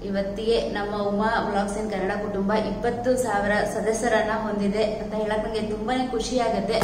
ಇವತ್ತಿಗೆ ನಮ್ಮ Uma blogs in Kannada ಕುಟುಂಬ ಇಪ್ಪತ್ತು ಸಾವಿರ ಸದಸ್ಯರನ್ನ ಹೊಂದಿದೆ ಅಂತ ಹೇಳಕ್ ನನಗೆ ತುಂಬಾನೇ ಖುಷಿ ಆಗುತ್ತೆ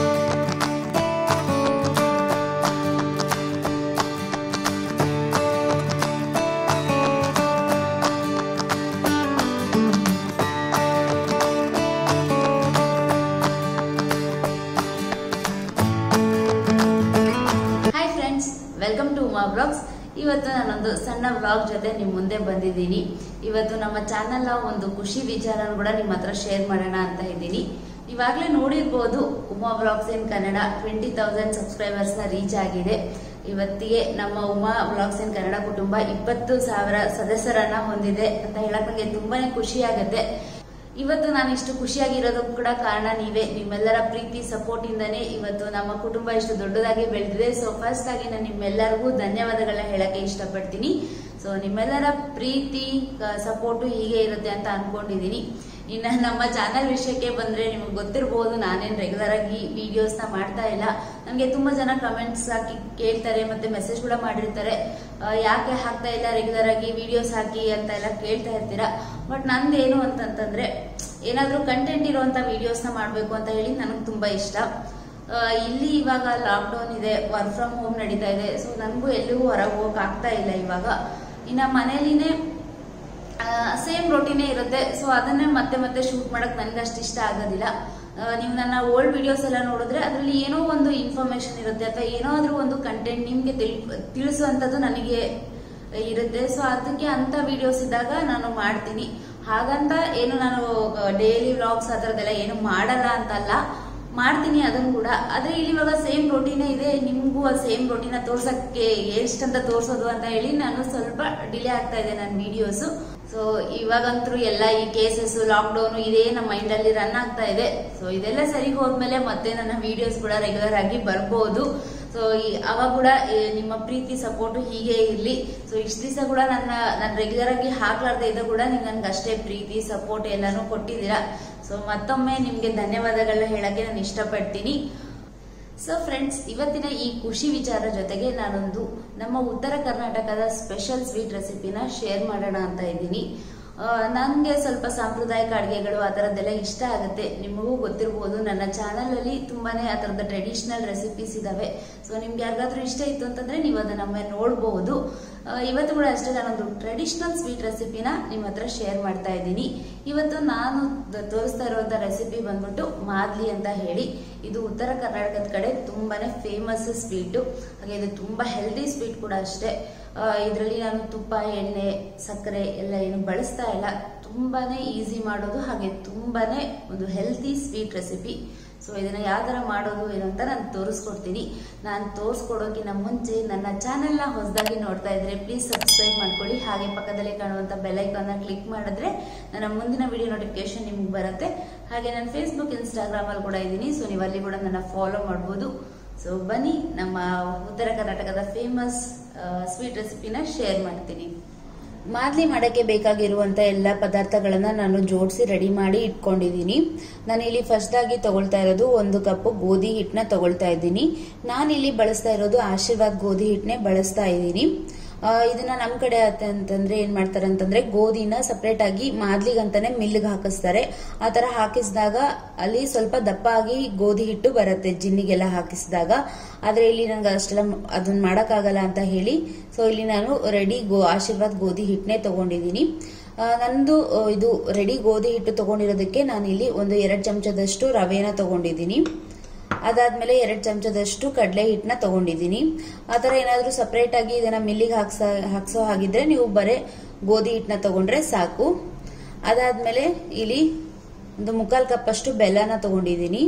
hi friends welcome to Uma blogs ಇವತ್ತು ನಾನೊಂದು ಸಣ್ಣ ಬ್ಲಾಗ್ ಜೊತೆ ನಿಮ್ ಮುಂದೆ ಬಂದಿದ್ದೀನಿ ಇವತ್ತು ನಮ್ಮ ಚಾನೆಲ್ ಒಂದು ಖುಷಿ ವಿಚಾರನ ಕೂಡ ನಿಮ್ಮ ಹತ್ರ ಶೇರ್ ಮಾಡೋಣ ಅಂತ ಇದ್ದೀನಿ ಇವಾಗಲೇ ನೋಡಿರ್ಬೋದು Uma blogs in Kannada twenty thousand subscribers ನ ರೀಚ್ ಆಗಿದೆ ಇವತ್ತಿಗೆ ನಮ್ಮ ಉಮಾ ಬ್ಲಾಗ್ಸ್ ಇನ್ ಕನ್ನಡ ಕುಟುಂಬ ಇಪ್ಪತ್ತು ಸಾವಿರ ಸದಸ್ಯರನ್ನ ಹೊಂದಿದೆ ಅಂತ ಹೇಳಕ್ ನನಗೆ ತುಂಬಾನೇ ಖುಷಿ ಆಗುತ್ತೆ ಇವತ್ತು ನಾನು ಇಷ್ಟು ಖುಷಿಯಾಗಿರೋದಕ್ಕೂ ಕೂಡ ಕಾರಣ ನೀವೇ ನಿಮ್ಮೆಲ್ಲರ ಪ್ರೀತಿ ಸಪೋರ್ಟ್ ಇಂದಾನೆ ಇವತ್ತು ನಮ್ಮ ಕುಟುಂಬ ಇಷ್ಟು ದೊಡ್ಡದಾಗಿ ಬೆಳೆದಿದೆ ಸೊ ಫಸ್ಟ್ ಆಗಿ ನಾನು ನಿಮ್ಮೆಲ್ಲರಿಗೂ ಧನ್ಯವಾದಗಳನ್ನ ಹೇಳಕ್ಕೆ ಇಷ್ಟಪಡ್ತೀನಿ ಸೊ ನಿಮ್ಮೆಲ್ಲರ ಪ್ರೀತಿ ಸಪೋರ್ಟು ಹೀಗೆ ಇರುತ್ತೆ ಅಂತ ಅನ್ಕೊಂಡಿದೀನಿ ಇನ್ನು ನಮ್ಮ ಚಾನಲ್ ವಿಷಯಕ್ಕೆ ಬಂದ್ರೆ ನಿಮ್ಗೆ ಗೊತ್ತಿರ್ಬೋದು ನಾನೇನು ರೆಗ್ಯುಲರ್ ಆಗಿ ವಿಡಿಯೋಸ್ ನ ಮಾಡ್ತಾ ಇಲ್ಲ ನನಗೆ ತುಂಬಾ ಜನ ಕಮೆಂಟ್ಸ್ ಹಾಕಿ ಕೇಳ್ತಾರೆ ಮತ್ತೆ ಮೆಸೇಜ್ ಕೂಡ ಮಾಡಿರ್ತಾರೆ ಆ, ಯಾಕೆ ಹಾಕ್ತಾ ಇಲ್ಲ ರೆಗ್ಯುಲರ್ ಆಗಿ ವಿಡಿಯೋಸ್ ಹಾಕಿ ಅಂತ ಎಲ್ಲ ಕೇಳ್ತಾ ಇರ್ತೀರಾ ಬಟ್ ನಂದೇನು ಅಂತಂತಂದ್ರೆ ಏನಾದ್ರೂ ಕಂಟೆಂಟ್ ಇರುವಂತ ವಿಡಿಯೋಸ್ ನ ಮಾಡ್ಬೇಕು ಅಂತ ಹೇಳಿ ನನಗೆ ತುಂಬಾ ಇಷ್ಟ ಆ, ಇಲ್ಲಿ ಇವಾಗ ಲಾಕ್ಡೌನ್ ಇದೆ ವರ್ಕ್ ಫ್ರಮ್ ಹೋಮ್ ನಡೀತಾ ಇದೆ ಸೊ ನನಗೂ ಎಲ್ಲಿಗೂ ಹೊರಗೆ ಹೋಗಕ್ ಆಗ್ತಾ ಇಲ್ಲ ಇವಾಗ ಇನ್ನ ಮನೇಲಿನೇ ಸೇಮ್ ರೋಟಿನೇ ಇರುತ್ತೆ ಸೊ ಅದನ್ನೇ ಮತ್ತೆ ಮತ್ತೆ ಶೂಟ್ ಮಾಡಕ್ ನನ್ಗೆ ಅಷ್ಟು ಇಷ್ಟ ಆಗೋದಿಲ್ಲ ಆ, ನೀವು ನನ್ನ ಓಲ್ಡ್ ವಿಡಿಯೋಸ್ ಎಲ್ಲ ನೋಡಿದ್ರೆ ಅದರಲ್ಲಿ ಏನೋ ಒಂದು ಇನ್ಫಾರ್ಮೇಶನ್ ಇರುತ್ತೆ ಅಥವಾ ಏನಾದ್ರೂ ಒಂದು ಕಂಟೆಂಟ್ ನಿಮ್ಗೆ ತಿಳ್ ತಿಳಿಸುವಂಥದ್ದು ನನಗೆ ಇರುತ್ತೆ ಸೊ ಅದಕ್ಕೆ ಅಂತ ವಿಡಿಯೋಸ್ ಇದ್ದಾಗ ನಾನು ಮಾಡ್ತೀನಿ ಹಾಗಂತ ಏನು ನಾನು ಡೈಲಿ ವ್ಲಾಗ್ಸ್ ಆ ಥರದ್ದೆಲ್ಲ ಏನು ಮಾಡಲ್ಲ ಅಂತಲ್ಲ ಮಾಡ್ತೀನಿ ಅದನ್ನು ಕೂಡ ಆದ್ರೆ ಇಲ್ಲಿ ಇವಾಗ ಸೇಮ್ ರೋಟಿನೇ ಇದೆ ನಿಮ್ಗೂ ಆ ಸೇಮ್ ರೋಟಿನ ತೋರ್ಸಕ್ಕೆ ಎಷ್ಟಂತ ತೋರ್ಸೋದು ಅಂತ ಹೇಳಿ ನಾನು ಸ್ವಲ್ಪ ಡಿಲೇ ಆಗ್ತಾ ಇದೆ ನನ್ನ ವಿಡಿಯೋಸ್ ಸೊ ಇವಾಗಂತೂ ಎಲ್ಲ ಈ ಕೇಸಸ್ ಲಾಕ್ಡೌನ್ ಇದೇ ನಮ್ಮ ಮೈಂಡ್ ಅಲ್ಲಿ ರನ್ ಆಗ್ತಾ ಇದೆ ಸೊ ಇದೆಲ್ಲ ಸರಿ ಹೋದ್ಮೇಲೆ ಮತ್ತೆ ನನ್ನ ವಿಡಿಯೋಸ್ ಕೂಡ ರೆಗ್ಯುಲರ್ ಆಗಿ ಬರ್ಬೋದು ಸೊ ಅವಾಗ ಕೂಡ ಏ, ನಿಮ್ಮ ಪ್ರೀತಿ ಸಪೋರ್ಟ್ ಹೀಗೆ ಇರ್ಲಿ ಸೊ ಇಷ್ಟ ದಿವಸ ಕೂಡ ನನ್ನ ನಾನು ರೆಗ್ಯುಲರ್ ಆಗಿ ಹಾಕ್ಲಾರ್ದೆ ಇದ್ದ ಕೂಡ ನೀವು ನನ್ಗೆ ಅಷ್ಟೇ ಪ್ರೀತಿ ಸಪೋರ್ಟ್ ಎಲ್ಲಾನು ಕೊಟ್ಟಿದ್ದೀರಾ ಸೊ ಮತ್ತೊಮ್ಮೆ ನಿಮ್ಗೆ ಧನ್ಯವಾದಗಳನ್ನ ಹೇಳಕ್ಕೆ ನಾನು ಇಷ್ಟಪಡ್ತೀನಿ ಸೊ ಫ್ರೆಂಡ್ಸ್ ಇವತ್ತಿನ ಈ ಖುಷಿ ವಿಚಾರ ಜೊತೆಗೆ ನಾನೊಂದು ನಮ್ಮ ಉತ್ತರ ಕರ್ನಾಟಕದ ಸ್ಪೆಷಲ್ ಸ್ವೀಟ್ ರೆಸಿಪಿನ ಶೇರ್ ಮಾಡೋಣ ಅಂತ ಇದ್ದೀನಿ ನನಗೆ ಸ್ವಲ್ಪ ಸಾಂಪ್ರದಾಯಿಕ ಅಡುಗೆಗಳು ಆ ಥರದ್ದೆಲ್ಲ ಇಷ್ಟ ಆಗುತ್ತೆ ನಿಮಗೂ ಗೊತ್ತಿರ್ಬೋದು ನನ್ನ ಚಾನಲಲ್ಲಿ ತುಂಬಾನೇ ಆ ಥರದ ಟ್ರೆಡಿಷನಲ್ ರೆಸಿಪೀಸ್ ಇದಾವೆ ಸೊ ನಿಮ್ಗೆ ಯಾರಿಗಾದ್ರೂ ಇಷ್ಟ ಇತ್ತು ಅಂತಂದ್ರೆ ನೀವು ಅದನ್ನ ನೋಡ್ಬೋದು ಆ, ಇವತ್ತು ಕೂಡ ಅಷ್ಟೇ ನಾನೊಂದು ಟ್ರೆಡಿಷನಲ್ ಸ್ವೀಟ್ ರೆಸಿಪಿನ ನಿಮ್ಮ ಹತ್ರ ಶೇರ್ ಮಾಡ್ತಾ ಇದ್ದೀನಿ ಇವತ್ತು ನಾನು ದ- ತೋರಿಸ್ತಾ ಇರುವಂತ ರೆಸಿಪಿ ಬಂದ್ಬಿಟ್ಟು ಮಾದ್ಲಿ ಅಂತ ಹೇಳಿ ಇದು ಉತ್ತರ ಕರ್ನಾಟಕದ ಕಡೆ ತುಂಬಾನೇ ಫೇಮಸ್ ಸ್ವೀಟು ಹಾಗೆ ಇದು ತುಂಬಾ ಹೆಲ್ದಿ ಸ್ವೀಟ್ ಕೂಡ ಅಷ್ಟೇ ಇದರಲ್ಲಿ ನಾನು ತುಪ್ಪ ಎಣ್ಣೆ ಸಕ್ಕರೆ ಎಲ್ಲ ಏನು ಬಳಸ್ತಾ ಇಲ್ಲ ತುಂಬಾನೇ ಈಸಿ ಮಾಡೋದು ಹಾಗೆ ತುಂಬಾನೇ ಒಂದು ಹೆಲ್ದಿ ಸ್ವೀಟ್ ರೆಸಿಪಿ ಸೊ ಇದನ್ನ ಯಾವ ತರ ಮಾಡೋದು ಏನು ಅಂತ ನಾನು ತೋರಿಸ್ಕೊಡ್ತೀನಿ ನಾನು ತೋರಿಸ್ಕೊಡೋಕ್ಕಿಂತ ಮುಂಚೆ ನನ್ನ ಚಾನೆಲ್ನ ಹೊಸದಾಗಿ ನೋಡ್ತಾ ಇದ್ರೆ ಪ್ಲೀಸ್ ಸಬ್ಸ್ಕ್ರೈಬ್ ಮಾಡ್ಕೊಳ್ಳಿ ಹಾಗೆ ಪಕ್ಕದಲ್ಲಿ ಕಾಣುವಂಥ ಬೆಲ್ಲೈಕನ್ನ ಕ್ಲಿಕ್ ಮಾಡಿದ್ರೆ ನನ್ನ ಮುಂದಿನ ವಿಡಿಯೋ ನೋಟಿಫಿಕೇಶನ್ ನಿಮ್ಗೆ ಬರುತ್ತೆ ಹಾಗೆ ನಾನು ಫೇಸ್ಬುಕ್ ಇನ್ಸ್ಟಾಗ್ರಾಮಲ್ಲಿ ಕೂಡ ಇದ್ದೀನಿ ಸೊ ನೀವು ಅಲ್ಲಿ ಕೂಡ ನನ್ನ ಫಾಲೋ ಮಾಡ್ಬೋದು ಸೊ ಬನ್ನಿ ನಮ್ಮ ಉತ್ತರ ಕರ್ನಾಟಕದ ಫೇಮಸ್ ಸ್ವೀಟ್ ರೆಸಿಪಿನ ಶೇರ್ ಮಾಡ್ತೀನಿ ಮಾದ್ಲಿ ಮಾಡೋಕ್ಕೆ ಬೇಕಾಗಿರುವಂಥ ಎಲ್ಲ ಪದಾರ್ಥಗಳನ್ನ ನಾನು ಜೋಡಿಸಿ ರೆಡಿ ಮಾಡಿ ಇಟ್ಕೊಂಡಿದ್ದೀನಿ ನಾನು ಇಲ್ಲಿ ಫಸ್ಟ್ ಆಗಿ ತಗೊಳ್ತಾ ಇರೋದು ಒಂದು ಕಪ್ ಗೋಧಿ ಹಿಟ್ಟನ್ನ ತಗೊಳ್ತಾ ಇದ್ದೀನಿ ನಾನು ಇಲ್ಲಿ ಬಳಸ್ತಾ ಇರೋದು ಆಶೀರ್ವಾದ್ ಗೋಧಿ ಹಿಟ್ಟನ್ನೇ ಬಳಸ್ತಾ ಇದ್ದೀನಿ ಆ, ಇದನ್ನ ನಮ್ಮ ಕಡೆ ಆತ- ಅಂತಂದ್ರೆ ಏನ್ ಮಾಡ್ತಾರೆ ಅಂತಂದ್ರೆ ಗೋಧಿನ ಸಪರೇಟ್ ಆಗಿ ಮಾದ್ಲಿಗಂತಾನೆ ಮಿಲ್ಗೆ ಹಾಕಿಸ್ತಾರೆ ಆ ತರ ಹಾಕಿಸಿದಾಗ ಅಲ್ಲಿ ಸ್ವಲ್ಪ ದಪ್ಪ ಆಗಿ ಗೋಧಿ ಹಿಟ್ಟು ಬರುತ್ತೆ ಜಿನ್ನಿಗೆಲ್ಲ ಹಾಕಿಸಿದಾಗ ಆದ್ರೆ ಇಲ್ಲಿ ನನಗೆ ಅಷ್ಟೆಲ್ಲ ಮ್- ಅದನ್ನ ಮಾಡಕ್ಕಾಗಲ್ಲ ಅಂತ ಹೇಳಿ ಸೊ ಇಲ್ಲಿ ನಾನು ರೆಡಿ ಗೋ ಆಶೀರ್ವಾದ್ ಗೋಧಿ ಹಿಟ್ಟನ್ನೇ ತಗೊಂಡಿದ್ದೀನಿ ಆ, ನಂದು ಆ, ಇದು ರೆಡಿ ಗೋಧಿ ಹಿಟ್ಟು ತಗೊಂಡಿರೋದಕ್ಕೆ ನಾನು ಇಲ್ಲಿ ಒಂದು ಎರಡು ಚಮಚದಷ್ಟು ರವೆನ ತಗೊಂಡಿದ್ದೀನಿ ಅದಾದ್ಮೇಲೆ ಎರಡು ಚಮಚದಷ್ಟು ಕಡಲೆ ಹಿಟ್ಟನ್ನ ತಗೊಂಡಿದ್ದೀನಿ ಆ ಥರ ಏನಾದರೂ ಸಪ್ರೇಟ್ ಆಗಿ ಇದನ್ನ ಮಿಲ್ಲಿಗೆ ಹಾಕ್ಸ ಹಾಕ್ಸೋ ಹಾಗಿದ್ರೆ ನೀವು ಬರೇ ಗೋಧಿ ಹಿಟ್ಟನ್ನ ತಗೊಂಡ್ರೆ ಸಾಕು ಅದಾದ್ಮೇಲೆ ಇಲ್ಲಿ ಒಂದು ಮುಕ್ಕಾಲು ಕಪ್ ಅಷ್ಟು ಬೆಲ್ಲನ ತಗೊಂಡಿದ್ದೀನಿ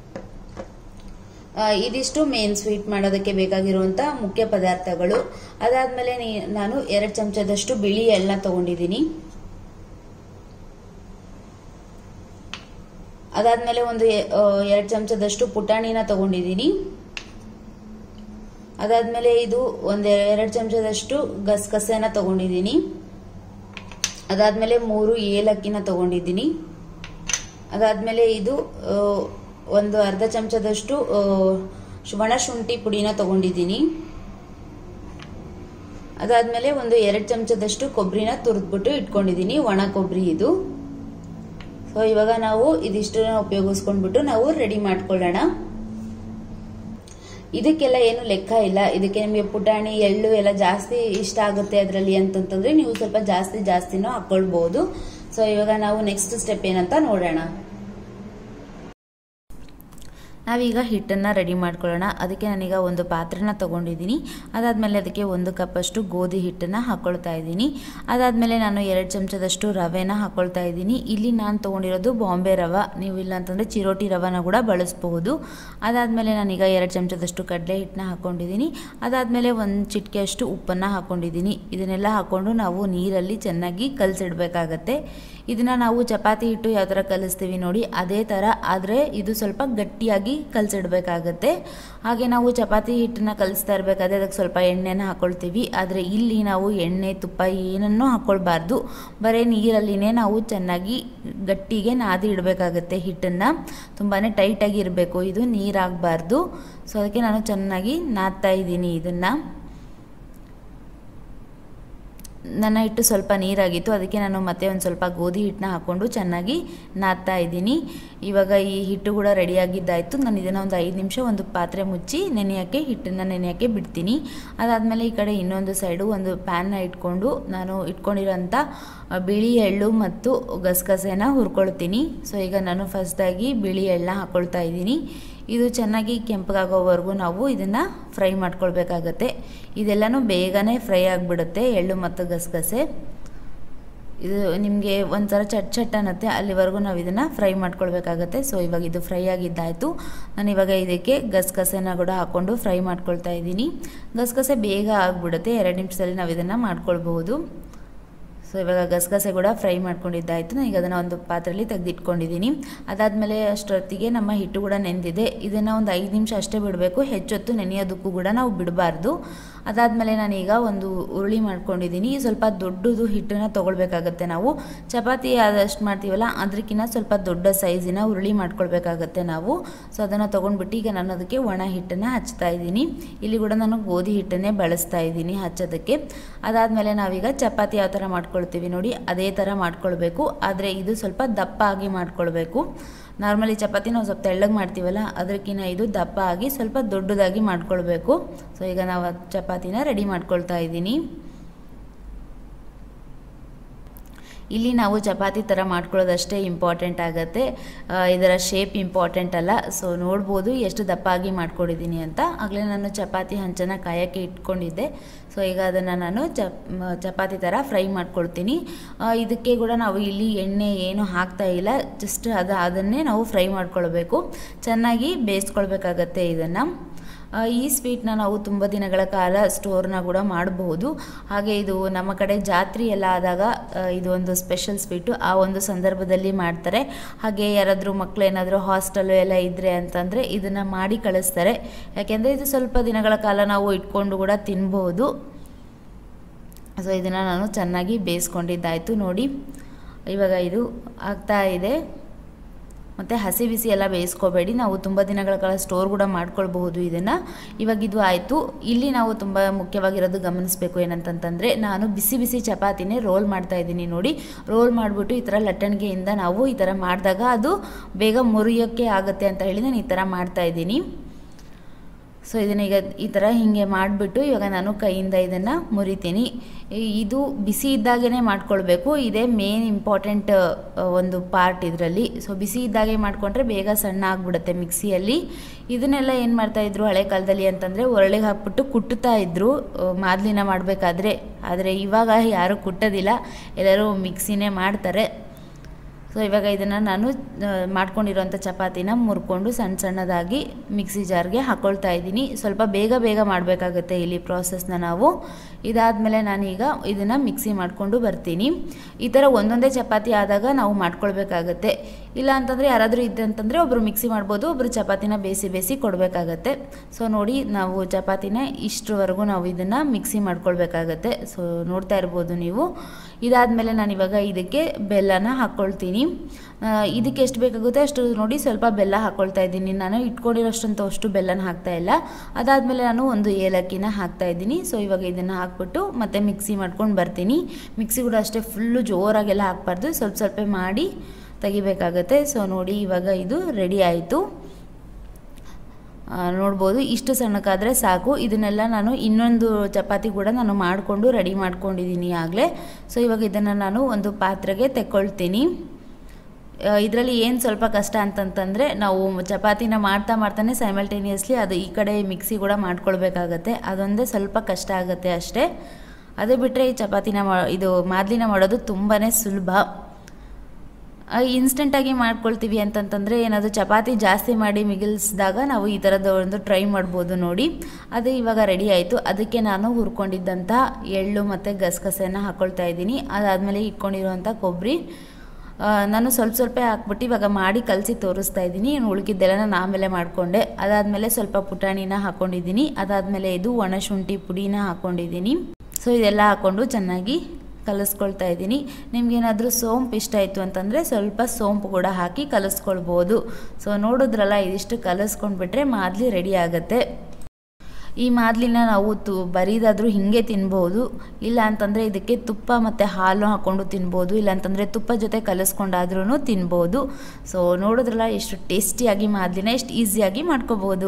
ಆ, ಇದಿಷ್ಟು ಮೇನ್ ಸ್ವೀಟ್ ಮಾಡೋದಕ್ಕೆ ಬೇಕಾಗಿರುವಂತ ಮುಖ್ಯ ಪದಾರ್ಥಗಳು ಅದಾದ್ಮೇಲೆ ನೀ- ನಾನು ಎರಡು ಚಮಚದಷ್ಟು ಬಿಳಿ ಎಳ್ಳ ತಗೊಂಡಿದ್ದೀನಿ ಅದಾದ್ಮೇಲೆ ಒಂದು ಎರಡು ಚಮಚದಷ್ಟು ಪುಟಾಣಿನ ತಗೊಂಡಿದ್ದೀನಿ ಅದಾದ್ಮೇಲೆ ಇದು ಒಂದ್ ಎರಡು ಚಮಚದಷ್ಟು ಗಸಗಸೆನ ತಗೊಂಡಿದ್ದೀನಿ ಅದಾದ್ಮೇಲೆ ಮೂರು ಏಲಕ್ಕಿನ ತಗೊಂಡಿದ್ದೀನಿ ಅದಾದ್ಮೇಲೆ ಇದು ಆ, ಒಂದು ಅರ್ಧ ಚಮಚದಷ್ಟು ಆ, ಒಣ ಶುಂಠಿ ಪುಡಿನ ತಗೊಂಡಿದ್ದೀನಿ ಅದಾದ್ಮೇಲೆ ಒಂದು ಎರಡು ಚಮಚದಷ್ಟು ಕೊಬ್ಬರಿನ ತುರಿದ್ಬಿಟ್ಟು ಇಟ್ಕೊಂಡಿದ್ದೀನಿ ಒಣ ಕೊಬ್ಬರಿ ಇದು ಸೊ ಇವಾಗ ನಾವು ಇದಿಷ್ಟನ್ನ ಉಪಯೋಗಿಸ್ಕೊಂಡ್ಬಿಟ್ಟು ನಾವು ರೆಡಿ ಮಾಡ್ಕೊಳ್ಳೋಣ ಇದಕ್ಕೆಲ್ಲ ಏನು ಲೆಕ್ಕ ಇಲ್ಲ ಇದಕ್ಕೆ ನಿಮಗೆ ಪುಟಾಣಿ ಎಳ್ಳು ಎಲ್ಲ ಜಾಸ್ತಿ ಇಷ್ಟ ಆಗುತ್ತೆ ಅದರಲ್ಲಿ ಅಂತಂತಂದ್ರೆ ನೀವು ಸ್ವಲ್ಪ ಜಾಸ್ತಿ ಜಾಸ್ತಿನೂ ಹಾಕೊಳ್ಬಹುದು ಸೊ ಇವಾಗ ನಾವು ನೆಕ್ಸ್ಟ್ ಸ್ಟೆಪ್ ಏನಂತ ನೋಡೋಣ ನಾವೀಗ ಹಿಟ್ಟನ್ನು ರೆಡಿ ಮಾಡ್ಕೊಳ್ಳೋಣ ಅದಕ್ಕೆ ನಾನೀಗ ಒಂದು ಪಾತ್ರೆನ ತೊಗೊಂಡಿದ್ದೀನಿ ಅದಾದಮೇಲೆ ಅದಕ್ಕೆ ಒಂದು ಕಪ್ಪಷ್ಟು ಗೋಧಿ ಹಿಟ್ಟನ್ನು ಹಾಕ್ಕೊಳ್ತಾ ಇದ್ದೀನಿ ಅದಾದಮೇಲೆ ನಾನು ಎರಡು ಚಮಚದಷ್ಟು ರವೆನ ಹಾಕ್ಕೊಳ್ತಾ ಇದ್ದೀನಿ ಇಲ್ಲಿ ನಾನು ತೊಗೊಂಡಿರೋದು ಬಾಂಬೆ ರವೆ ನೀವು ಇಲ್ಲ ಅಂತಂದರೆ ಚಿರೋಟಿ ರವೆನ ಕೂಡ ಬಳಸ್ಬಹುದು ಅದಾದಮೇಲೆ ನಾನೀಗ ಎರಡು ಚಮಚದಷ್ಟು ಕಡಲೆ ಹಿಟ್ಟನ್ನ ಹಾಕ್ಕೊಂಡಿದ್ದೀನಿ ಅದಾದಮೇಲೆ ಒಂದು ಚಿಟಿಕೆಯಷ್ಟು ಉಪ್ಪನ್ನು ಹಾಕ್ಕೊಂಡಿದ್ದೀನಿ ಇದನ್ನೆಲ್ಲ ಹಾಕ್ಕೊಂಡು ನಾವು ನೀರಲ್ಲಿ ಚೆನ್ನಾಗಿ ಕಲಸಿಡ್ಬೇಕಾಗತ್ತೆ ಇದನ್ನು ನಾವು ಚಪಾತಿ ಹಿಟ್ಟು ಯಾವ ಥರ ಕಲಿಸ್ತೀವಿ ನೋಡಿ ಅದೇ ಥರ ಆದರೆ ಇದು ಸ್ವಲ್ಪ ಗಟ್ಟಿಯಾಗಿ ಕಲಸಿಡ್ಬೇಕಾಗತ್ತೆ ಹಾಗೆ ನಾವು ಚಪಾತಿ ಹಿಟ್ಟನ್ನ ಕಲಿಸ್ತಾ ಇರಬೇಕಾದ್ರೆ ಅದಕ್ಕೆ ಸ್ವಲ್ಪ ಎಣ್ಣೆನ ಹಾಕ್ಕೊಳ್ತೀವಿ ಆದರೆ ಇಲ್ಲಿ ನಾವು ಎಣ್ಣೆ ತುಪ್ಪ ಏನನ್ನೂ ಹಾಕ್ಕೊಳ್ಬಾರ್ದು ಬರೀ ನೀರಲ್ಲಿನೇ ನಾವು ಚೆನ್ನಾಗಿ ಗಟ್ಟಿಗೆ ನಾದಿ ಇಡಬೇಕಾಗತ್ತೆ ಹಿಟ್ಟನ್ನು ತುಂಬಾ ಟೈಟಾಗಿ ಇರಬೇಕು ಇದು ನೀರಾಗಬಾರ್ದು ಸೊ ಅದಕ್ಕೆ ನಾನು ಚೆನ್ನಾಗಿ ನಾದ್ತಾ ಇದ್ದೀನಿ ಇದನ್ನು ನನ್ನ ಹಿಟ್ಟು ಸ್ವಲ್ಪ ನೀರಾಗಿತ್ತು ಅದಕ್ಕೆ ನಾನು ಮತ್ತೆ ಒಂದು ಸ್ವಲ್ಪ ಗೋಧಿ ಹಿಟ್ಟನ್ನ ಹಾಕ್ಕೊಂಡು ಚೆನ್ನಾಗಿ ನಾದ್ತಾ ಇದ್ದೀನಿ ಇವಾಗ ಈ ಹಿಟ್ಟು ಕೂಡ ರೆಡಿಯಾಗಿದ್ದಾಯಿತು ನಾನು ಇದನ್ನು ಒಂದು ಐದು ನಿಮಿಷ ಒಂದು ಪಾತ್ರೆ ಮುಚ್ಚಿ ನೆನೆಯೋಕ್ಕೆ ಹಿಟ್ಟನ್ನು ನೆನೆಯೋಕ್ಕೆ ಬಿಡ್ತೀನಿ ಅದಾದಮೇಲೆ ಈ ಕಡೆ ಇನ್ನೊಂದು ಸೈಡು ಒಂದು ಪ್ಯಾನ್ನ ಇಟ್ಕೊಂಡು ನಾನು ಇಟ್ಕೊಂಡಿರೋಂಥ ಬಿಳಿ ಎಳ್ಳು ಮತ್ತು ಗಸಗಸೆನ ಹುರ್ಕೊಳ್ತೀನಿ ಸೊ ಈಗ ನಾನು ಫಸ್ಟಾಗಿ ಬಿಳಿ ಎಳ್ಳನ್ನ ಹಾಕ್ಕೊಳ್ತಾ ಇದ್ದೀನಿ ಇದು ಚೆನ್ನಾಗಿ ಕೆಂಪಗಾಗೋವರೆಗೂ ನಾವು ಇದನ್ನು ಫ್ರೈ ಮಾಡ್ಕೊಳ್ಬೇಕಾಗತ್ತೆ ಇದೆಲ್ಲನೂ ಬೇಗನೆ ಫ್ರೈ ಆಗಿಬಿಡುತ್ತೆ ಎಳ್ಳು ಮತ್ತು ಗಸಗಸೆ ಇದು ನಿಮಗೆ ಒಂಥರ ಚಟ್ ಚಟ್ ಅನ್ನತ್ತೆ ಅಲ್ಲಿವರೆಗೂ ನಾವು ಇದನ್ನು ಫ್ರೈ ಮಾಡ್ಕೊಳ್ಬೇಕಾಗತ್ತೆ ಸೊ ಇವಾಗ ಇದು ಫ್ರೈ ಆಗಿದ್ದಾಯಿತು ನಾನು ಇವಾಗ ಇದಕ್ಕೆ ಗಸಗಸೆನ ಕೂಡ ಹಾಕ್ಕೊಂಡು ಫ್ರೈ ಮಾಡ್ಕೊಳ್ತಾ ಇದ್ದೀನಿ ಗಸಗಸೆ ಬೇಗ ಆಗಿಬಿಡುತ್ತೆ ಎರಡು ನಿಮಿಷದಲ್ಲಿ ನಾವು ಇದನ್ನು ಮಾಡ್ಕೊಳ್ಬಹುದು ಸೊ ಇವಾಗ ಗಸಗಸೆ ಕೂಡ ಫ್ರೈ ಮಾಡ್ಕೊಂಡಿದ್ದಾಯಿತು ನಾನು ಈಗ ಅದನ್ನು ಒಂದು ಪಾತ್ರೆಯಲ್ಲಿ ತೆಗೆದಿಟ್ಕೊಂಡಿದ್ದೀನಿ ಅದಾದಮೇಲೆ ಅಷ್ಟೊತ್ತಿಗೆ ನಮ್ಮ ಹಿಟ್ಟು ಕೂಡ ನೆಂದಿದೆ ಇದನ್ನು ಒಂದು ಐದು ನಿಮಿಷ ಅಷ್ಟೇ ಬಿಡಬೇಕು ಹೆಚ್ಚೊತ್ತು ನೆನೆಯೋದಕ್ಕೂ ಕೂಡ ನಾವು ಬಿಡಬಾರ್ದು ಅದಾದಮೇಲೆ ನಾನೀಗ ಒಂದು ಉರುಳಿ ಮಾಡ್ಕೊಂಡಿದ್ದೀನಿ ಸ್ವಲ್ಪ ದೊಡ್ಡದು ಹಿಟ್ಟನ್ನು ತೊಗೊಳ್ಬೇಕಾಗತ್ತೆ ನಾವು ಚಪಾತಿ ಆದಷ್ಟು ಮಾಡ್ತೀವಲ್ಲ ಅದಕ್ಕಿಂತ ಸ್ವಲ್ಪ ದೊಡ್ಡ ಸೈಜಿನ ಉರುಳಿ ಮಾಡ್ಕೊಳ್ಬೇಕಾಗತ್ತೆ ನಾವು ಸೊ ಅದನ್ನು ತೊಗೊಂಡ್ಬಿಟ್ಟು ಈಗ ನಾನು ಅದಕ್ಕೆ ಒಣ ಹಿಟ್ಟನ್ನು ಹಚ್ತಾ ಇದ್ದೀನಿ ಇಲ್ಲಿ ಕೂಡ ನಾನು ಗೋಧಿ ಹಿಟ್ಟನ್ನೇ ಬಳಸ್ತಾ ಇದ್ದೀನಿ ಹಚ್ಚೋದಕ್ಕೆ ಅದಾದಮೇಲೆ ನಾವೀಗ ಚಪಾತಿ ಯಾವ ಥರ ಮಾಡ್ಕೊಳ್ತೀವಿ ನೋಡಿ ಅದೇ ಥರ ಮಾಡ್ಕೊಳ್ಬೇಕು ಆದರೆ ಇದು ಸ್ವಲ್ಪ ದಪ್ಪ ಆಗಿ ಮಾಡ್ಕೊಳ್ಬೇಕು ನಾರ್ಮಲಿ ಚಪಾತಿ ನಾವು ಸ್ವಲ್ಪ ತೆಳ್ಳಗೆ ಮಾಡ್ತೀವಲ್ಲ ಅದಕ್ಕಿಂತ ಇದು ದಪ್ಪ ಆಗಿ ಸ್ವಲ್ಪ ದೊಡ್ಡದಾಗಿ ಮಾಡ್ಕೊಳ್ಬೇಕು ಸೊ ಈಗ ನಾವು ಚಪಾತಿನ ರೆಡಿ ಮಾಡ್ಕೊಳ್ತಾ ಇದ್ದೀನಿ ಇಲ್ಲಿ ನಾವು ಚಪಾತಿ ಥರ ಮಾಡ್ಕೊಳ್ಳೋದಷ್ಟೇ ಇಂಪಾರ್ಟೆಂಟ್ ಆಗುತ್ತೆ ಇದರ ಶೇಪ್ ಇಂಪಾರ್ಟೆಂಟ್ ಅಲ್ಲ ಸೊ ನೋಡ್ಬೋದು ಎಷ್ಟು ದಪ್ಪ ಆಗಿ ಮಾಡ್ಕೊಂಡಿದ್ದೀನಿ ಅಂತ ಆಗಲೇ ನಾನು ಚಪಾತಿ ಹಂಚನ ಕಾಯೋಕ್ಕೆ ಇಟ್ಕೊಂಡಿದ್ದೆ ಸೊ ಈಗ ಅದನ್ನು ನಾನು ಚಪ್ ಚಪಾತಿ ಥರ ಫ್ರೈ ಮಾಡ್ಕೊಳ್ತೀನಿ ಇದಕ್ಕೆ ಕೂಡ ನಾವು ಇಲ್ಲಿ ಎಣ್ಣೆ ಏನು ಹಾಕ್ತಾ ಇಲ್ಲ ಜಸ್ಟ್ ಅದು ಅದನ್ನೇ ನಾವು ಫ್ರೈ ಮಾಡ್ಕೊಳ್ಬೇಕು ಚೆನ್ನಾಗಿ ಬೇಯಿಸ್ಕೊಳ್ಬೇಕಾಗತ್ತೆ ಇದನ್ನು ಈ ಸ್ವೀಟ್ನ ನಾವು ತುಂಬ ದಿನಗಳ ಕಾಲ ಸ್ಟೋರ್ನ ಕೂಡ ಮಾಡಬಹುದು ಹಾಗೆ ಇದು ನಮ್ಮ ಕಡೆ ಜಾತ್ರೆ ಎಲ್ಲ ಆದಾಗ ಇದು ಒಂದು ಸ್ಪೆಷಲ್ ಸ್ವೀಟು ಆ ಒಂದು ಸಂದರ್ಭದಲ್ಲಿ ಮಾಡ್ತಾರೆ ಹಾಗೆ ಯಾರಾದರೂ ಮಕ್ಕಳು ಏನಾದರೂ ಹಾಸ್ಟೆಲು ಎಲ್ಲ ಇದ್ದರೆ ಅಂತಂದರೆ ಇದನ್ನು ಮಾಡಿ ಕಳಿಸ್ತಾರೆ ಯಾಕೆಂದರೆ ಇದು ಸ್ವಲ್ಪ ದಿನಗಳ ಕಾಲ ನಾವು ಇಟ್ಕೊಂಡು ಕೂಡ ತಿನ್ಬೋದು ಸೊ ಇದನ್ನು ನಾನು ಚೆನ್ನಾಗಿ ಬೇಯಿಸ್ಕೊಂಡಿದ್ದಾಯಿತು ನೋಡಿ ಇವಾಗ ಇದು ಆಗ್ತಾ ಇದೆ ಮತ್ತು ಹಸಿ ಬಿಸಿ ಎಲ್ಲ ಬೇಯಿಸ್ಕೋಬೇಡಿ ನಾವು ತುಂಬ ದಿನಗಳ ಕಾಲ ಸ್ಟೋರ್ ಕೂಡ ಮಾಡ್ಕೊಳ್ಬಹುದು ಇದನ್ನು ಇವಾಗ ಇದು ಆಯಿತು ಇಲ್ಲಿ ನಾವು ತುಂಬ ಮುಖ್ಯವಾಗಿರೋದು ಗಮನಿಸಬೇಕು ಏನಂತಂತಂದರೆ ನಾನು ಬಿಸಿ ಬಿಸಿ ಚಪಾತಿನೇ ರೋಲ್ ಮಾಡ್ತಾ ಇದ್ದೀನಿ ನೋಡಿ ರೋಲ್ ಮಾಡಿಬಿಟ್ಟು ಈ ಥರ ಲಟ್ಟಣಿಗೆಯಿಂದ ನಾವು ಈ ಥರ ಮಾಡಿದಾಗ ಅದು ಬೇಗ ಮುರಿಯೋಕ್ಕೆ ಆಗುತ್ತೆ ಅಂತ ಹೇಳಿ ನಾನು ಈ ಥರ ಮಾಡ್ತಾ ಇದ್ದೀನಿ ಸೊ ಇದನ್ನ ಈಗ ಈ ಥರ ಹೀಗೆ ಮಾಡಿಬಿಟ್ಟು ಇವಾಗ ನಾನು ಕೈಯಿಂದ ಇದನ್ನು ಮುರಿತೀನಿ ಇದು ಬಿಸಿ ಇದ್ದಾಗೇ ಮಾಡ್ಕೊಳ್ಬೇಕು ಇದೇ ಮೇನ್ ಇಂಪಾರ್ಟೆಂಟ್ ಒಂದು ಪಾರ್ಟ್ ಇದರಲ್ಲಿ ಸೊ ಬಿಸಿ ಇದ್ದಾಗೆ ಮಾಡಿಕೊಂಡ್ರೆ ಬೇಗ ಸಣ್ಣ ಆಗಿಬಿಡುತ್ತೆ ಮಿಕ್ಸಿಯಲ್ಲಿ ಇದನ್ನೆಲ್ಲ ಏನು ಮಾಡ್ತಾಯಿದ್ರು ಹಳೆ ಕಾಲದಲ್ಲಿ ಅಂತಂದರೆ ಒರಳಿಗೆ ಹಾಕ್ಬಿಟ್ಟು ಕುಟ್ಟುತ್ತಾ ಇದ್ದರು ಮಾದಲಿನ ಮಾಡಬೇಕಾದ್ರೆ ಆದರೆ ಇವಾಗ ಯಾರೂ ಕುಟ್ಟೋದಿಲ್ಲ ಎಲ್ಲರೂ ಮಿಕ್ಸಿನೇ ಮಾಡ್ತಾರೆ ಸೊ ಇವಾಗ ಇದನ್ನು ನಾನು ಮಾಡ್ಕೊಂಡಿರೋಂಥ ಚಪಾತಿನ ಮುರ್ಕೊಂಡು ಸಣ್ಣ ಸಣ್ಣದಾಗಿ ಮಿಕ್ಸಿ ಜಾರ್ಗೆ ಹಾಕ್ಕೊಳ್ತಾ ಇದ್ದೀನಿ ಸ್ವಲ್ಪ ಬೇಗ ಬೇಗ ಮಾಡಬೇಕಾಗುತ್ತೆ ಇಲ್ಲಿ ಪ್ರಾಸೆಸ್ನ ನಾವು ಇದಾದಮೇಲೆ ನಾನೀಗ ಇದನ್ನು ಮಿಕ್ಸಿ ಮಾಡಿಕೊಂಡು ಬರ್ತೀನಿ ಈ ಥರ ಒಂದೊಂದೇ ಚಪಾತಿ ಆದಾಗ ನಾವು ಮಾಡ್ಕೊಳ್ಬೇಕಾಗತ್ತೆ ಇಲ್ಲ ಅಂತಂದರೆ ಯಾರಾದರೂ ಇದ್ದೆ ಅಂತಂದರೆ ಒಬ್ಬರು ಮಿಕ್ಸಿ ಮಾಡ್ಬೋದು ಒಬ್ಬರು ಚಪಾತಿನ ಬೇಯಿಸಿ ಬೇಯಿಸಿ ಕೊಡಬೇಕಾಗತ್ತೆ ಸೊ ನೋಡಿ ನಾವು ಚಪಾತಿನ ಇಷ್ಟರವರೆಗೂ ನಾವು ಇದನ್ನು ಮಿಕ್ಸಿ ಮಾಡ್ಕೊಳ್ಬೇಕಾಗತ್ತೆ ಸೊ ನೋಡ್ತಾ ಇರ್ಬೋದು ನೀವು ಇದಾದಮೇಲೆ ನಾನು ಇವಾಗ ಇದಕ್ಕೆ ಬೆಲ್ಲನ ಹಾಕ್ಕೊಳ್ತೀನಿ ಆ, ಇದಕ್ಕೆ ಎಷ್ಟು ಬೇಕಾಗುತ್ತೆ ಅಷ್ಟು ನೋಡಿ ಸ್ವಲ್ಪ ಬೆಲ್ಲ ಹಾಕ್ಕೊಳ್ತಾ ಇದ್ದೀನಿ ನಾನು ಇಟ್ಕೊಂಡಿರೋಷ್ಟಂತ ಅಷ್ಟು ಬೆಲ್ಲನ ಹಾಕ್ತಾ ಇಲ್ಲ ಅದಾದಮೇಲೆ ನಾನು ಒಂದು ಏಲಕ್ಕಿನ ಹಾಕ್ತಾ ಇದ್ದೀನಿ ಸೊ ಇವಾಗ ಇದನ್ನು ಹಾಕ್ಬಿಟ್ಟು ಮತ್ತೆ ಮಿಕ್ಸಿ ಮಾಡ್ಕೊಂಡು ಬರ್ತೀನಿ ಮಿಕ್ಸಿ ಕೂಡ ಅಷ್ಟೇ ಫುಲ್ಲು ಜೋರಾಗೆಲ್ಲ ಹಾಕ್ಬಾರ್ದು ಸ್ವಲ್ಪ ಸ್ವಲ್ಪ ಮಾಡಿ ತೆಗಿಬೇಕಾಗತ್ತೆ ಸೊ ನೋಡಿ ಇವಾಗ ಇದು ರೆಡಿ ಆಯಿತು ಆ, ನೋಡ್ಬೋದು ಇಷ್ಟು ಸಣ್ಣಕ್ಕಾದರೆ ಸಾಕು ಇದನ್ನೆಲ್ಲ ನಾನು ಇನ್ನೊಂದು ಚಪಾತಿ ಕೂಡ ನಾನು ಮಾಡಿಕೊಂಡು ರೆಡಿ ಮಾಡ್ಕೊಂಡಿದ್ದೀನಿ ಆಗಲೇ ಸೊ ಇವಾಗ ಇದನ್ನು ನಾನು ಒಂದು ಪಾತ್ರೆಗೆ ತೆಕ್ಕೊಳ್ತೀನಿ ಇದರಲ್ಲಿ ಏನು ಸ್ವಲ್ಪ ಕಷ್ಟ ಅಂತಂತಂದರೆ ನಾವು ಚಪಾತಿನ ಮಾಡ್ತಾ ಮಾಡ್ತಾನೆ ಸೈಮಲ್ಟೇನಿಯಸ್ಲಿ ಅದು ಈ ಕಡೆ ಮಿಕ್ಸಿ ಕೂಡ ಮಾಡ್ಕೊಳ್ಬೇಕಾಗತ್ತೆ ಅದೊಂದೇ ಸ್ವಲ್ಪ ಕಷ್ಟ ಆಗುತ್ತೆ ಅಷ್ಟೇ ಅದು ಬಿಟ್ಟರೆ ಈ ಚಪಾತಿನ ಮಾ ಇದು ಮಾದಲಿನ ಮಾಡೋದು ತುಂಬಾ ಸುಲಭ ಇನ್ಸ್ಟೆಂಟಾಗಿ ಮಾಡ್ಕೊಳ್ತೀವಿ ಅಂತಂತಂದರೆ ಏನಾದರೂ ಚಪಾತಿ ಜಾಸ್ತಿ ಮಾಡಿ ಮಿಗಿಲ್ಸಿದಾಗ ನಾವು ಈ ಥರದ ಒಂದು ಟ್ರೈ ಮಾಡ್ಬೋದು ನೋಡಿ ಅದು ಇವಾಗ ರೆಡಿ ಆಯಿತು ಅದಕ್ಕೆ ನಾನು ಹುರ್ಕೊಂಡಿದ್ದಂಥ ಎಳ್ಳು ಮತ್ತು ಗಸಗಸೆನ ಹಾಕ್ಕೊಳ್ತಾ ಇದ್ದೀನಿ ಅದಾದಮೇಲೆ ಇಟ್ಕೊಂಡಿರುವಂಥ ಕೊಬ್ಬರಿ ಆ, ನಾನು ಸ್ವಲ್ಪ ಸ್ವಲ್ಪ ಹಾಕ್ಬಿಟ್ಟು ಇವಾಗ ಮಾಡಿ ಕಲಸಿ ತೋರಿಸ್ತಾ ಇದ್ದೀನಿ ಇನ್ನು ಉಳ್ಕಿದ್ದೆಲ್ಲ ನಾನು ಆಮೇಲೆ ಮಾಡಿಕೊಂಡೆ ಅದಾದಮೇಲೆ ಸ್ವಲ್ಪ ಪುಟಾಣಿನ ಹಾಕ್ಕೊಂಡಿದ್ದೀನಿ ಅದಾದಮೇಲೆ ಇದು ಒಣಶುಂಠಿ ಪುಡಿನ ಹಾಕ್ಕೊಂಡಿದ್ದೀನಿ ಸೊ ಇದೆಲ್ಲ ಹಾಕ್ಕೊಂಡು ಚೆನ್ನಾಗಿ ಕಲಿಸ್ಕೊಳ್ತಾ ಇದ್ದೀನಿ ನಿಮ್ಗೇನಾದರೂ ಸೋಂಪು ಇಷ್ಟ ಆಯಿತು ಅಂತಂದರೆ ಸ್ವಲ್ಪ ಸೋಂಪು ಕೂಡ ಹಾಕಿ ಕಲಿಸ್ಕೊಳ್ಬೋದು ಸೊ ನೋಡಿದ್ರಲ್ಲ ಇದಿಷ್ಟು ಕಲಿಸ್ಕೊಂಡ್ಬಿಟ್ರೆ ಮಾದಲಿ ರೆಡಿ ಆಗುತ್ತೆ ಈ ಮಾದಲಿನ ನಾವು ತು ಬರೀದಾದರೂ ಹಿಂಗೆ ತಿನ್ಬೋದು ಇಲ್ಲ ಅಂತಂದರೆ ಇದಕ್ಕೆ ತುಪ್ಪ ಮತ್ತು ಹಾಲು ಹಾಕ್ಕೊಂಡು ತಿನ್ಬೋದು ಇಲ್ಲ ಅಂತಂದರೆ ತುಪ್ಪ ಜೊತೆ ಕಲಿಸ್ಕೊಂಡಾದ್ರೂ ತಿನ್ಬೋದು ಸೊ ನೋಡಿದ್ರಲ್ಲ ಎಷ್ಟು ಟೇಸ್ಟಿಯಾಗಿ ಮಾದಲಿನ ಎಷ್ಟು ಈಸಿಯಾಗಿ ಮಾಡ್ಕೋಬೋದು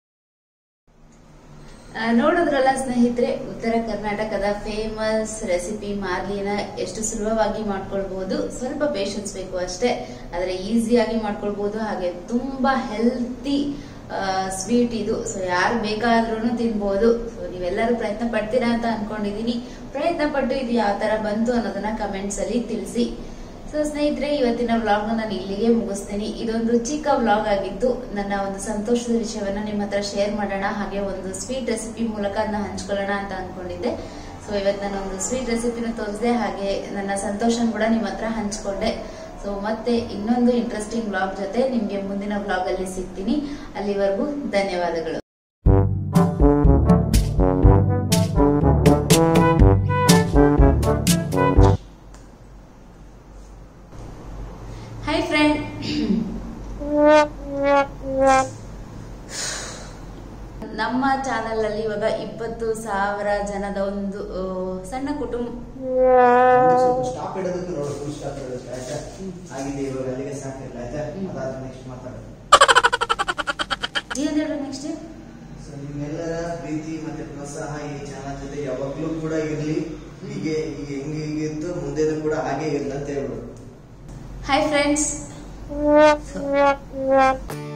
ಆ, ನೋಡಿದ್ರಲ್ಲ ಸ್ನೇಹಿತರೆ ಉತ್ತರ ಕರ್ನಾಟಕದ ಫೇಮಸ್ ರೆಸಿಪಿ ಮಾರ್ಲಿನ ಎಷ್ಟು ಸುಲಭವಾಗಿ ಮಾಡ್ಕೊಳ್ಬಹುದು ಸ್ವಲ್ಪ ಪೇಷನ್ಸ್ ಬೇಕು ಅಷ್ಟೇ ಆದ್ರೆ ಈಸಿಯಾಗಿ ಮಾಡ್ಕೊಳ್ಬಹುದು ಹಾಗೆ ತುಂಬಾ ಹೆಲ್ತಿ ಸ್ವೀಟ್ ಇದು ಸೊ ಯಾರು ಬೇಕಾದ್ರೂ ತಿನ್ಬೋದು ಸೊ ನೀವೆಲ್ಲರೂ ಪ್ರಯತ್ನ ಪಡ್ತೀರಾ ಅಂತ ಅನ್ಕೊಂಡಿದೀನಿ ಪ್ರಯತ್ನ ಪಟ್ಟು ಇದು ಯಾವ ತರ ಬಂತು ಅನ್ನೋದನ್ನ ಕಮೆಂಟ್ಸ್ ಅಲ್ಲಿ ತಿಳಿಸಿ ಸೊ ಸ್ನೇಹಿತರೆ ಇವತ್ತಿನ ವ್ಲಾಗ್ ನಾನು ಇಲ್ಲಿಗೆ ಮುಗಿಸ್ತೀನಿ ಇದೊಂದು ಚಿಕ್ಕ ವ್ಲಾಗ್ ಆಗಿತ್ತು ನನ್ನ ಒಂದು ಸಂತೋಷದ ವಿಷಯವನ್ನ ನಿಮ್ಮ ಹತ್ರ ಶೇರ್ ಮಾಡೋಣ ಹಾಗೆ ಒಂದು ಸ್ವೀಟ್ ರೆಸಿಪಿ ಮೂಲಕ ಅದನ್ನ ಹಂಚ್ಕೊಳ್ಳೋಣ ಅಂತ ಅನ್ಕೊಂಡಿದ್ದೆ ಸೊ ಇವತ್ತು ನಾನು ಒಂದು ಸ್ವೀಟ್ ರೆಸಿಪಿನ ತೋರಿಸಿದೆ ಹಾಗೆ ನನ್ನ ಸಂತೋಷನ ಕೂಡ ನಿಮ್ಮ ಹತ್ರ ಹಂಚ್ಕೊಂಡೆ ಸೊ ಮತ್ತೆ ಇನ್ನೊಂದು ಇಂಟ್ರೆಸ್ಟಿಂಗ್ ವ್ಲಾಗ್ ಜೊತೆ ನಿಮ್ಗೆ ಮುಂದಿನ ವ್ಲಾಗ್ ಅಲ್ಲಿ ಸಿಗ್ತೀನಿ ಅಲ್ಲಿವರೆಗೂ ಧನ್ಯವಾದಗಳು ಹಾಯ್ ಫ್ರೆಂಡ್ ನಮ್ಮ ಚಾನೆಲ್ ಅಲ್ಲಿ ಇವಾಗ ಇಪ್ಪತ್ತು ಸಾವಿರ ಜನದ ಒಂದು ಆ, ಸಣ್ಣ ಕುಟುಂಬ ಸ್ವಲ್ಪ ಸ್ಟಾಪ್ ಇಡೋದಕ್ಕೆ ನೋಡು ಫುಲ್ ಸ್ಟಾಪ್ ಇಡೋದಕ್ಕೆ ಆಯ್ತಾ ಆಗಿದೆ ಇವಾಗ ಅಲ್ಲಿಗೆ ಸಾಕಿಲ್ಲ ಆಯ್ತಾ ಹ್ಮ್. ಅದಾದ ನೆಕ್ಸ್ಟ್ ಮಾತಾಡೋದು ಏನ್ ಹೇಳು ನೆಕ್ಸ್ಟ್ ಸೊ ನಿಮ್ಮೆಲ್ಲರ ಪ್ರೀತಿ ಮತ್ತೆ ಪ್ರೋತ್ಸಾಹ ಈ ಚಾನಲ್ ಜೊತೆ ಯಾವಾಗ್ಲೂ ಕೂಡ ಇರ್ಲಿ ಹೀಗೆ ಈಗ ಹೆಂಗೆ ಹೀಗಿತ್ತು ಮುಂದೆನೂ ಕೂಡ ಹಾಗೆ ಇರ್ಲಿ ಅಂತ ಹೇಳ್ಬಿಡು ಹಾಯ್ ಫ್ರೆಂಡ್ಸ್